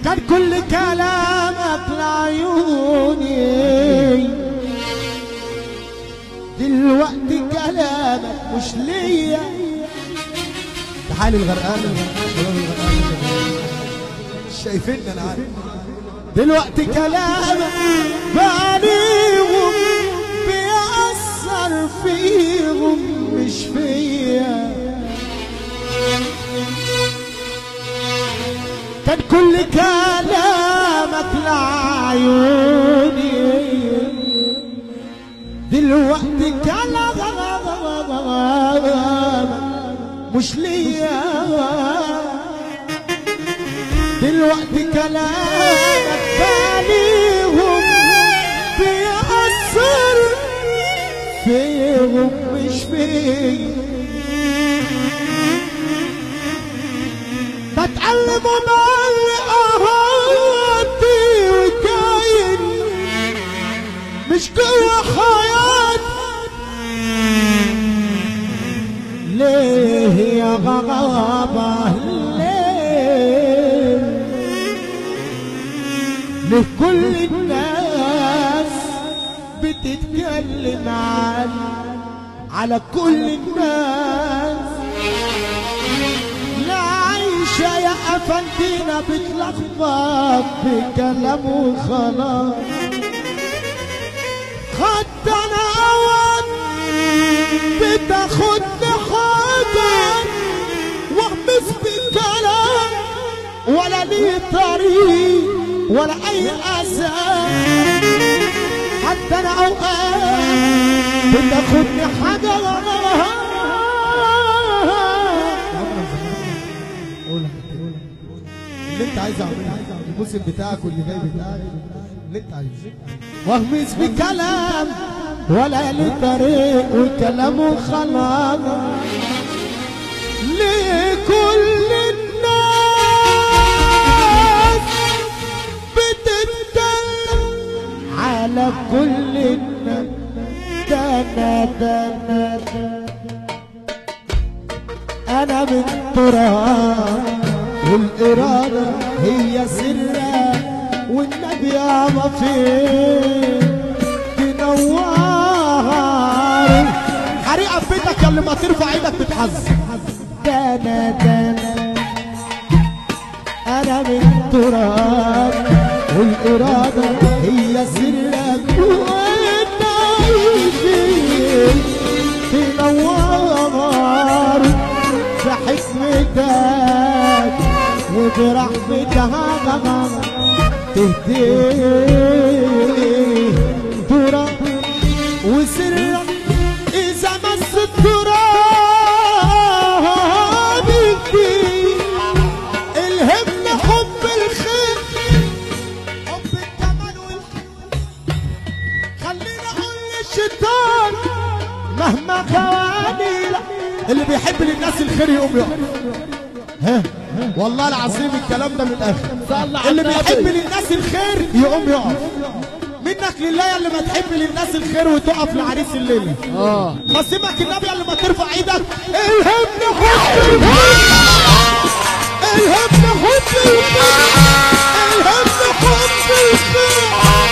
كان كل كلامك لعيوني دلوقتي كلامك مش ليا تعال الغرقان الغرقان الغرقان شايفيني انا عارف دلوقتي كلامك بعليهم بيأثر فيهم مش فيا كان كل كلامك لعيوني دلوقتي كلامك مش ليا دلوقتي كلامك باليهم بيأثر فيهم مش فيا بتعلم وبعلق أهاتي وكاين مش جوا حياتي ليه يا غرابة ليه ليه كل الناس بتتكلم عن على كل الناس لا عايشة يا أفندينا بتلخبط بكلام وخلاص خدت أنا أوان بتاخدني حاجة واغمس بالكلام ولا لي طريق ولا أي أساس حتى أنا أوقات بتاخدني حاجة اللي انت عايز اعمله الموسم بتاعك واللي جاي بتاعك اللي انت عايزه واغمس بكلام ولا لي طريق وكلامه خلاص لكل الناس بتتكلم على كل الناس دنا دنا دنا انا من تراب والإرادة هي سرة والنبي يابا فين تنوار حريقة في بيتك اللي ما ترفع ايدك بتحزن دانا دانا انا من تراب والإرادة هي سرة والنبي فين تنوار بحكمتك وبرحمتها تهدي تراب وسرك إذا مس التراب يكفي الهمنا حب الخير حب الجمال والخير خلينا أقول للشيطان مهما خواني لا اللي بيحب للناس الخير يقوم يقف ها والله العظيم الكلام ده من الاخر اللي بيحب للناس الخير يقوم يقف منك لله اللي ما تحب للناس الخير وتقف لعريس الليله اه قسمك النبي اللي ما ترفع ايدك الهمنا حب الخير الهمنا حب الخير الهمنا حب الخير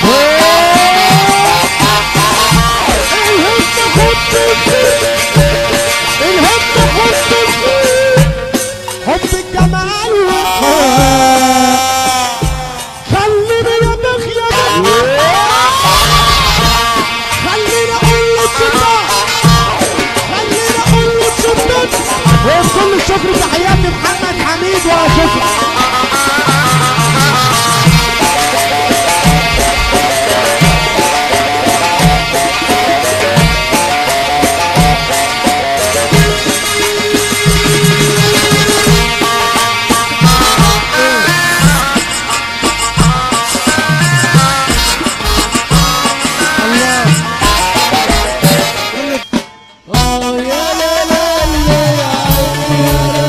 الهمنا حب الخير الهمنا حب الخير حب الجمال والخير خلينا يا بخ يا بخ خلينا اقول للشباب خلينا اقول للشباب وبكل الشكر تحياتي محمد حميد وشكرا اه يا لا لا لا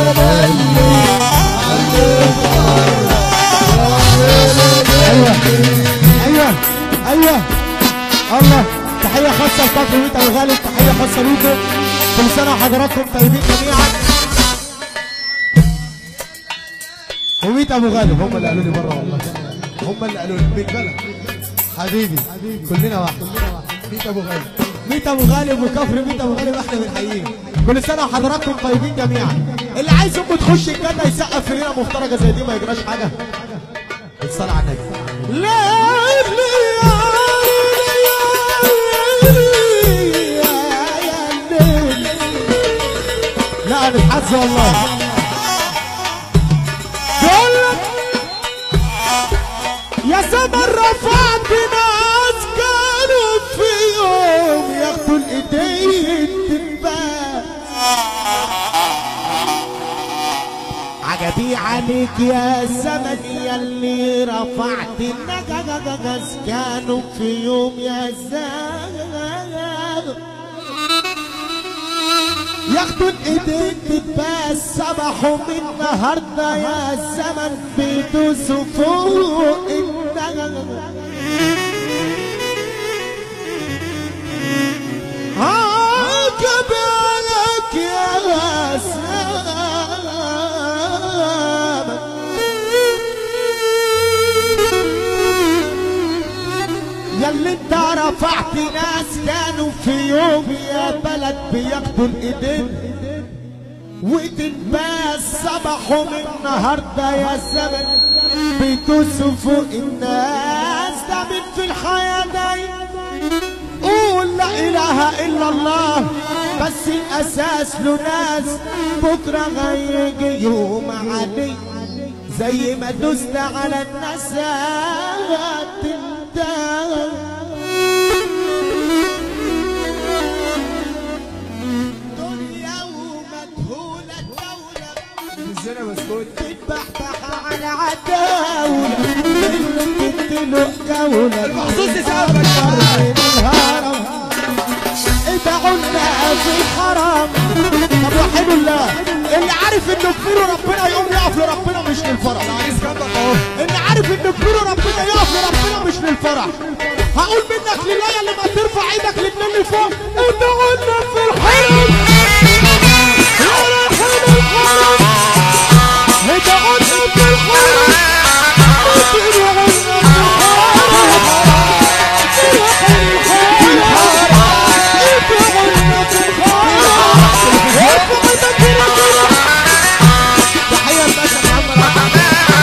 ايوه ايوه ايوه الله تحيه خاصه لكفر ميت ابو غالب تحيه خاصه ليكم كل سنه وحضراتكم طيبين جميعا ومين ميت ابو غالب هم اللي قالوا لي بره والله هم اللي قالوا لي بالبلد حبيبي كلنا واحد ميت ابو غالب ميت ابو غالب وكفر ميت ابو غالب احنا بنحييه كل سنه وحضراتكم طيبين جميعا اللي عايز امه تخش الجنه يسقف في ليله مفترجه زي دي ما يجراش حاجه الصلاه على النبي لا لا نتحز والله بقول لك يا زمن رفعت ناس كانوا في يوم ياخدوا الايدين تنبان عجبي عليك يا زمن يلي رفعت النجاجاجاز كانوا في يوم يا زمن ياخدوا الايدين تتباس صبحوا من النهارده يا زمن بيدوسوا فوق النجم عجبالك يا زمن ياللي انت رفعت ناس كانوا في يوم يا بلد بياخدوا الايدين وتنباس صبحوا من النهارده يا زمن بيدوسوا فوق الناس ده من في الحياه داي قول لا اله الا الله بس الاساس له ناس بكره هيجي يوم علي زي ما دوست على الناس هتندم دنيا ومجهولة الدولة الزنا مسكوت تتبحبح على عداولة اللي تديله جولة المحظوظ يسافر من الهرم ادعوا لنا في الحرم طب وحدوا الله اللي عارف انه بخيره ربنا يقوم يقف لربنا مش للفرح العريس جنبك اهو اللي عارف ان بخيره ربنا يقف لربنا مش للفرح هقول منك لله اللي ما ترفع ايدك للنبي فوق ادعوا لنا في الحرم يا راحل الحرم ادعوا لنا في الحرم ادعوا لنا في تحية الباشا محمد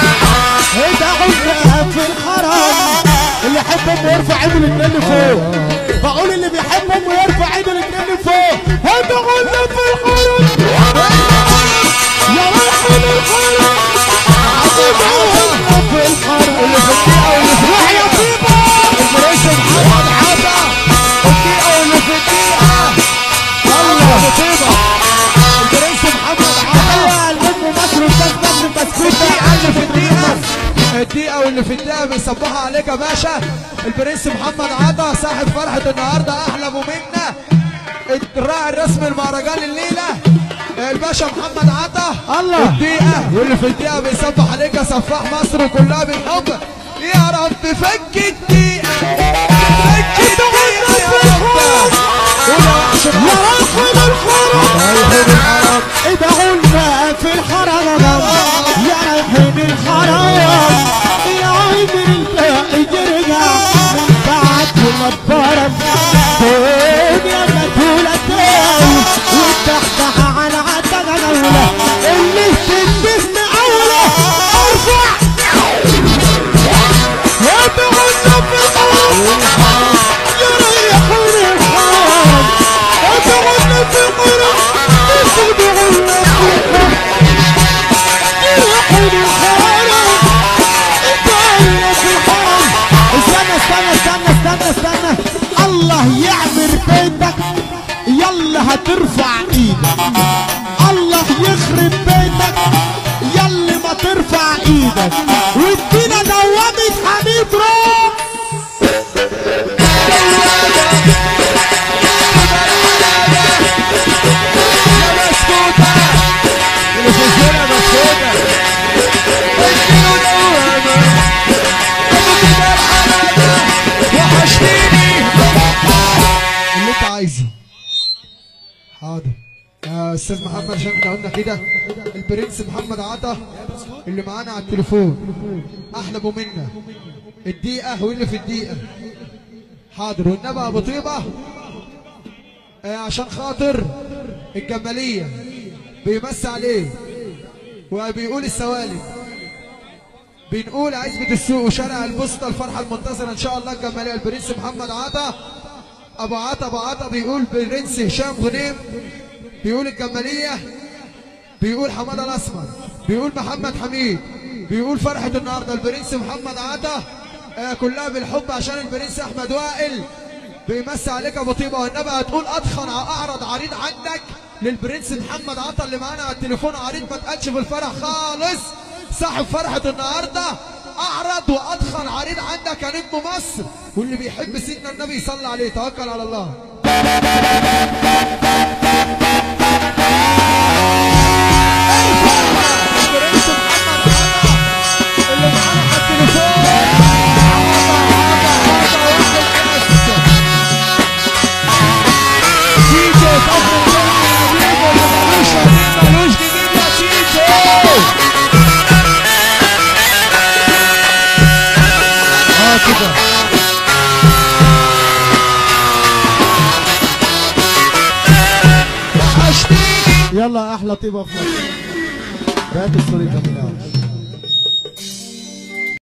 ادعوا في الحرم اللي يحب امه يرفع ايده الاثنين لفوق بقول اللي بيحب امه يرفع ايده الاثنين لفوق ادعوا لنا في الحرم يا رحمن الحرم ادعوا لنا في الحرم اللي في الدقيقة واللي في روح يا طيبة البرنس محمد عطا الدقيقة واللي في الدقيقة الله يا طيبة البرنس محمد عطا الام مصر وكاس مصر بسكوت اللي في الدقيقة الدقيقة واللي في الدقيقة بيصبحوا عليك يا باشا البرنس محمد عطا صاحب فرحة النهاردة أحلى منا الراعي الرسمي المهرجان الليلة الباشا محمد عطا الله. الدقيقة واللي في الدقيقة بيصبح عليك يا سفاح مصر كلها بالحب يا رب فك الدقيقة فك الدقيقة يا رب ولا وحش يا رحمن الحرم ادعوا لنا في الحرم يا رايحين الحرم يا عمر الباقي ترجع من بعد ما اتضرب دنيا مجهولة وتحتها على عتبة دولة اللي تدفن أولى ارفع ادعوا لنا في الحرم يا رايحين الحرم ادعوا لنا في الحرم ادعوا لنا في الحرم يا رايحين الحرم ادعوا لنا في الحرم استنى استنى استنى استنى استنى الله يعمر بيتك يلا هترفع ايدك الله يخرب بيتك يلي ما ترفع ايدك وادينا دوامة حميد روح اللي في الزنا مسكوتة وحشتيني اللي انت عايزه حاضر يا استاذ محمد عشان احنا قلنا كده البرنس محمد عطا اللي معانا على التليفون احلى ابو منا الدقيقه واللي في الدقيقه حاضر والنبي ابو طيبه آه عشان خاطر الجماليه بيمسي عليه وبيقول السوالف بنقول عزبة السوق وشارع البسطة الفرحة المنتظرة إن شاء الله الجمالية البرنس محمد عطا أبو عطا أبو عطا بيقول برنس هشام غنيم بيقول الجمالية بيقول حمادة الأسمر بيقول محمد حميد بيقول فرحة النهاردة البرنس محمد عطا آه كلها بالحب عشان البرنس أحمد وائل بيمسي عليك يا ابو طيبه والنبي هتقول اتخن اعرض عريض عندك للبرنس محمد عطا اللي معانا على التليفون عريض ما اتقالش في الفرح خالص صاحب فرحه النهارده اعرض واتخن عريض عندك يا نجم مصر واللي بيحب سيدنا النبي يصلي عليه توكل على الله البرنس محمد عطا اللي معانا على التليفون عطا عطا عطا واحد بس تيجي فخر الدنيا حبيبي اللي ملوش قديم ملوش جديد يا تيجي اه كده وحشتيني يلا احلى طيبه في مصر بهات الصورة جميلة